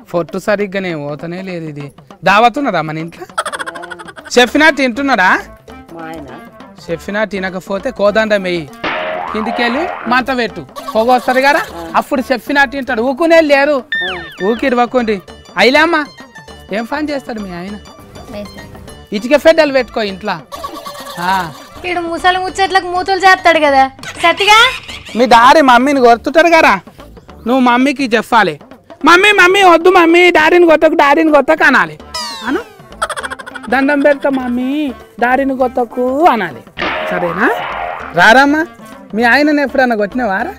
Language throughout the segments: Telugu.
పొట్టు సరిగ్గానే పోతనే లేదు ఇది దావతున్నదా మన ఇంట్లో చెప్పినా తింటున్నాడా మా ఆయన చెప్పినా తినకపోతే కోదండ మెయ్యి కిందికెళ్ళి మంట పెట్టు పొగ వస్తుంది కదా అప్పుడు చెప్పినా తింటాడు ఊకునే లేరు ఊకి ఇవ్వకండి అయిలేమ్మా ఏం పని చేస్తాడు మీ ఆయన ఇటుక ఫెడ్డలు పెట్టుకో ఇంట్లో ఆ. వీడు ముసలి ముచ్చట్లకు మూతులు చేస్తాడు కదా సత్తిగా మీ డాడీ మమ్మీని కొడుతుంటాడు కదా నువ్వు మమ్మీకి చెప్పాలి మమ్మీ మమ్మీ వద్దు మమ్మీ డాడీని కొట్టకు డాడీని కొట్టకు అనాలి అను దండం పెడతా మమ్మీ డాడీని కొట్టకు అనాలి సరేనా రారమ్మా మీ ఆయనని ఎప్పుడన్నా కొట్టినవారా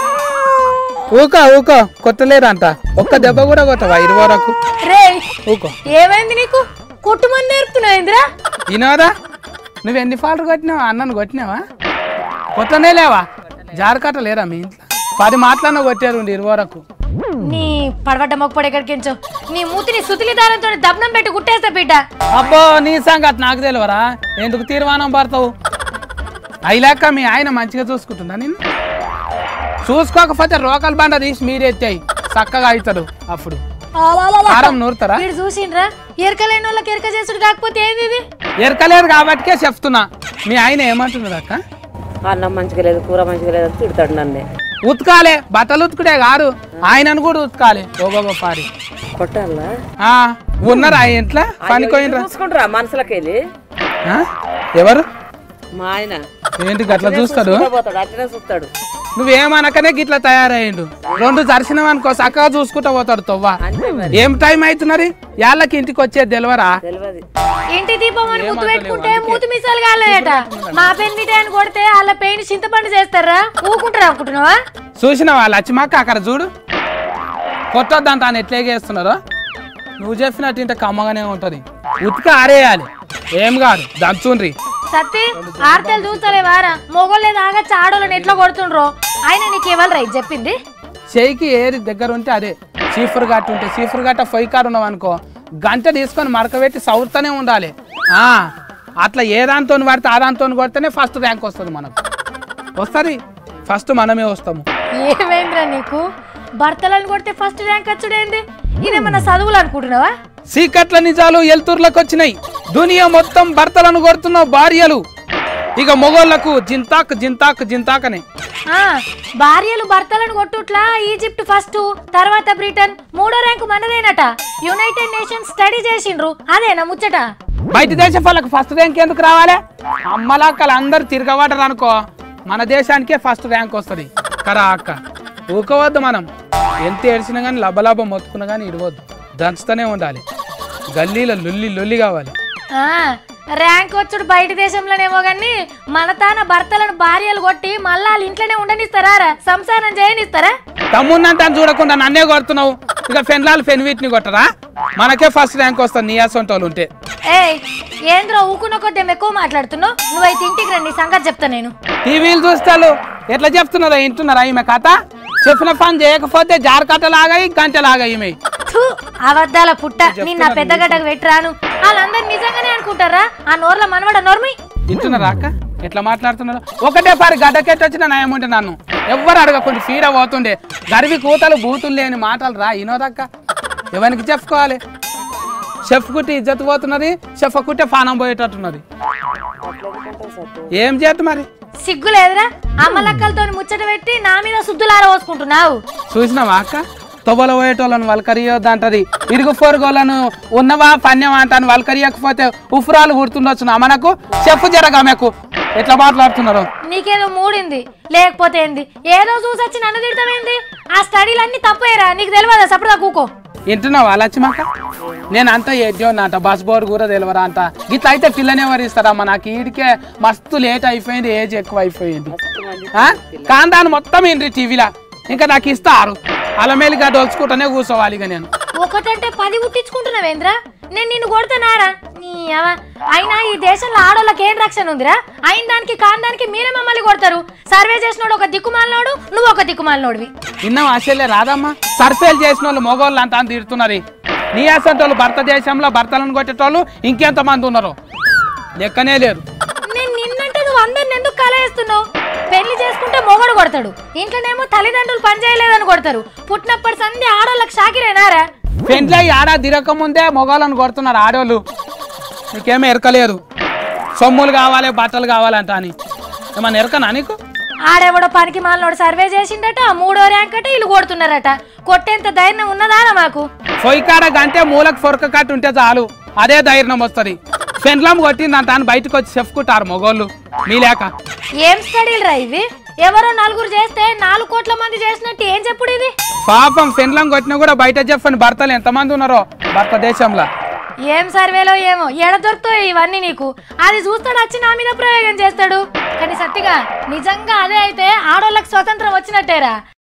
ఊకో ఊకో కొట్టలేరంట ఒక్క దెబ్బ కూడా కొట్టవా ఇరవై వరకు రే ఊకో ఏమైంది నీకు కుటుంబం నేర్పుతున్నావు ఇందిరా వినోదా నువ్వు ఎన్ని ఫాల్ట్ కొట్టినావా అన్నను కొట్టినావా కొట్టనే లేవా జారకట్ట లేరా మీ ఇంట్లో పది మాటలన్నా కొట్టారు ఇరవై వరకు నీ పడవడ్డ మొక్కపడి ఎక్కడికించో నీ మూతిని సుతిలి దారంతో దబ్నం పెట్టి గుట్టేస్తా బిడ్డ అబ్బో నీ సంగతి నాకు తెలియరా ఎందుకు తీర్మానం పడతావు అయిలాక మీ ఆయన మంచిగా చూసుకుంటుందా నిన్ను చూసుకోకపోతే రోకల్ బండ తీసి మీరు ఎత్తాయి చక్కగా అవుతాడు అప్పుడు కారం నూరుతారా వీడు చూసిండ్రా ఎరకలేని వాళ్ళకి ఎరక చేసుడు కాకపోతే ఏంది ఇది ఎరకలేదు కాబట్టికే చెప్తున్నా మీ ఆయన ఏమంటున్నాడు అక్క అన్నం మంచిగా లేదు కూర మంచిగా లేదు అని తిడతాడు నన్నే ఉతకాలే బట్టలు ఉతుకుడే కాదు ఆయనను కూడా ఉతకాలి ఓగోగో పారి కొట్టాలా ఆ, ఉన్నారా ఆ ఇంట్లో పనికోయినరా చూసుకుంటారా మనసులకి వెళ్ళి ఆ? ఎవరు మా ఆయన ఏంటి గట్లా చూస్తాడు పోతాడు అట్లనే చూస్తాడు నువ్వేమనకనే గిట్లా తయారయ్యిండు రెండు దర్శనం అనుకో చక్కగా చూసుకుంటా పోతాడు తొవ్వ అంతే మరి ఏం టైం అవుతున్నది యాళ్ళకి ఇంటికి వచ్చేది తెలియరా తెలియదు ఇంటి దీపం అని ముద్దు పెట్టుకుంటే మూతి మిసాలు కాలేదట మా పెన్ బిడ్డ అని కొడితే వాళ్ళ పెయిన్ చింతపండు చేస్తారా ఊకుంటారా అనుకుంటున్నావా చూసినావా లచ్చిమాక అక్కడ చూడు కొట్టొద్దంట ఆయన ఎట్లే చేస్తున్నారో నువ్వు చెప్పినట్టు ఇంత కమ్మగానే ఉంటది ఉతిక ఆరేయాలి ఏం కాదు దంచుండ్రి సత్తి ఆర్తలు చూస్తలే వారా మొగోళ్ళే దాగా చాడోళ్ళని ఎట్లా కొడుతుండ్రో ఆయన నీకు ఇవ్వాలి రైట్ చెప్పింది చేయికి ఏది దగ్గర ఉంటే అదే చీఫర్ గట్ట ఉంటే చీఫర్ గట్ట పొయ్యి కారు ఉన్నావు అనుకో గంట తీసుకొని మడకబెట్టి సౌరుతూనే ఉండాలి ఆ, అట్లా ఏ దాంతో పడితే ఆ దాంతో కొడితేనే ఫస్ట్ ర్యాంక్ వస్తుంది మనకు వస్తుంది ఫస్ట్ మనమే వస్తాము ఏమైందిరా నీకు భర్తలను కొడితే ఫస్ట్ ర్యాంక్ వచ్చుడేంది ఇదేమన్నా చదువులు అనుకుంటున్నావా సీకట్ల నిజాలు ఎల్తూర్లకు వచ్చినాయి దునియా మొత్తం భర్తలను కొడుతున్న భార్యలు ఇక మొగోళ్లకు జింతాక్ జింతాక్ జింతాకనే ఆ, భార్యలు భర్తలను కొట్టుట్లా ఈజిప్ట్ ఫస్ట్ తర్వాత బ్రిటన్ మూడో ర్యాంకు మనదేనట యునైటెడ్ నేషన్స్ స్టడీ చేసిండ్రు అదేనా ముచ్చట బయట దేశం వాళ్ళకి ఫస్ట్ ర్యాంక్ ఎందుకు రావాలి అమ్మలాక్కలు అందరు తిరగబడరు అనుకో మన దేశానికే ఫస్ట్ ర్యాంక్ వస్తుంది కరా అక్క ఊకోవద్దు మనం ఎంత ఏడ్చినా కానీ లబ్బలబ్బ మొత్తుకున్నా కానీ ఇడవద్దు దంచుతూనే ఉండాలి గల్లీలో లొల్లి లొల్లి కావాలి ఆ, ర్యాంక్ వచ్చుడు బయట దేశంలోనేమో గాని మన తాన భర్తలను భార్యలు కొట్టి మళ్ళా వాళ్ళ ఇంట్లోనే ఉండనిస్తారా రా? సంసారం చేయనిస్తారా తమ్ముందంటే అని చూడకుండా నన్నే కొడుతున్నావు ఇక ఫెన్లాల్ ఫెన్వీట్ని కొట్టరా మనకే ఫస్ట్ ర్యాంక్ వస్తుంది నీ వాళ్ళు ఉంటే ఏయ్ ఏంద్రో ఊకున్న కొద్ది ఎక్కువ మాట్లాడుతున్నావు నువ్వైతే ఇంటికి రండి సంగతి చెప్తా నేను టీవీలు చూస్తాలు ఎట్లా చెప్తున్నారా వింటున్నారా ఈమె కథ చెప్పిన పని చేయకపోతే జారకట్ట లాగాయి గంట లాగాయి ఈమె థు, అబద్ధాల పుట్ట నిన్న పెద్ద గడ్డకు పెట్టరాను వాళ్ళందరూ నిజంగానే అనుకుంటారా ఆ నోర్ల మనవడ నోర్మి వింటున్నారా అక్క ఎట్లా మాట్లాడుతున్నారు ఒకటే పారి గడ్డకెట్టి వచ్చిన నయముంటే నన్ను ఎవ్వరు అడగకుండా ఫీర పోతుండే గరివి కూతలు బూతులు లేని మాటలు రా వినోదక్క ఎవరికి చెప్పుకోవాలి చెఫ్ కుట్టి ఇజ్జత్ పోతున్నది చెఫ్ కుట్టే పానం పోయేటట్టున్నది ఏం చేద్దు మరి సిగ్గు లేదురా అమ్మలక్కలతో ముచ్చట పెట్టి నా మీద సుద్దులార పోసుకుంటున్నావు చూసినావా అక్క తొవ్వల పోయేటోళ్ళని వలకరియొద్దు అంటది ఇరుగు పొరుగులను ఉన్నవా పన్యమా అంటాను వలకరియకపోతే ఉఫ్రాలు కుడుతుండొచ్చు నా మనకు చెప్పు జరగామెకు ఎట్లా మాట్లాడుతున్నారు నీకేదో మూడింది లేకపోతే ఏంది ఏదో చూసొచ్చి నన్ను తిడతావేంది ఆ స్టడీలు అన్ని తప్పేరా నీకు తెలియదా సపడా కూకో వింటున్నావా లక్ష్మక్క నేను అంతా ఎడ్డోన్నా అంట బస్ బోర్డు కూడా తెలియరా అంట గిట్ల అయితే పిల్లని ఎవరు ఇస్తారమ్మా నాకు ఈడికే మస్తు లేట్ అయిపోయింది ఏజ్ ఎక్కువ అయిపోయింది ఆ? కాందాన్ని మొత్తం ఏంటి టీవీలా ఇంకా నాకు ఇస్తారు అలమేలిగా డోల్చుకుంటూనే కూర్చోవాలి ఇక నేను ఒకటంటే పది పుట్టించుకుంటున్నావేంద్రా నేను నిన్ను కొడతానారా నీ అవ అయినా ఈ దేశంలో ఆడోళ్ళకి ఏం రక్షణ ఉందిరా అయిన దానికి కాని దానికి మీరే మమ్మల్ని కొడతారు సర్వే చేసినోడు ఒక దిక్కుమాలినోడు నువ్వు ఒక దిక్కుమాలినోడివి విన్నాం అసలే రాదమ్మా సర్ఫేలు చేసిన వాళ్ళు మగవాళ్ళు అంతా తిడుతున్నారు నీ అసంటి వాళ్ళు భర్త దేశంలో భర్తలను కొట్టేటోళ్ళు ఇంకెంత మంది ఉన్నారు లెక్కనే లేరు నేను నిన్నంటే నువ్వు అందరిని ఎందుకు కలయిస్తున్నావు పెళ్లి చేసుకుంటే మొగడు కొడతాడు ఇంట్లోనేమో తల్లిదండ్రులు పని చేయలేదని కొడతారు పుట్టినప్పటి సంధి ఆడోళ్ళకి షాకిరేనారా పెంట్లే ఆడా దిరక ముందే మొగాళ్ళని కొడుతున్నారు ఆడోళ్ళు నీకేమీ ఎరకలేదు సొమ్ములు కావాలి బట్టలు కావాలంట అని ఏమన్నా ఎరకనా నీకు ఆడెవడో పనికి మాలనోడు సర్వే చేసిండట మూడో ర్యాంక్ అట వీళ్ళు కొడుతున్నారట కొట్టేంత ధైర్యం ఉన్నదారా మాకు పొయ్యి కాడ గంటే మూలకు ఫొరక కట్టి ఉంటే చాలు అదే ధైర్యం వస్తుంది పెండ్లం కొట్టిందంట అని బయటకు వచ్చి చెప్పుకుంటారు మొగోళ్ళు మీ లేక ఏం స్టడీలు రా ఇవి ఎవరో నలుగురు చేస్తే నాలుగు కోట్ల మంది చేసినట్టు ఏం చెప్పుడు ఇది పాపం పెండ్లం కొట్టినా కూడా బయట చెప్పని భర్తలు ఎంతమంది ఉన్నారో భర్త దేశంలో ఏం సర్వేలో ఏమో ఎడ దొరుకుతాయి ఇవన్నీ నీకు అది చూస్తాడు వచ్చి నా మీద ప్రయోగం చేస్తాడు కానీ సత్తిగా నిజంగా అదే అయితే ఆడోళ్ళకి స్వతంత్రం వచ్చినట్టేరా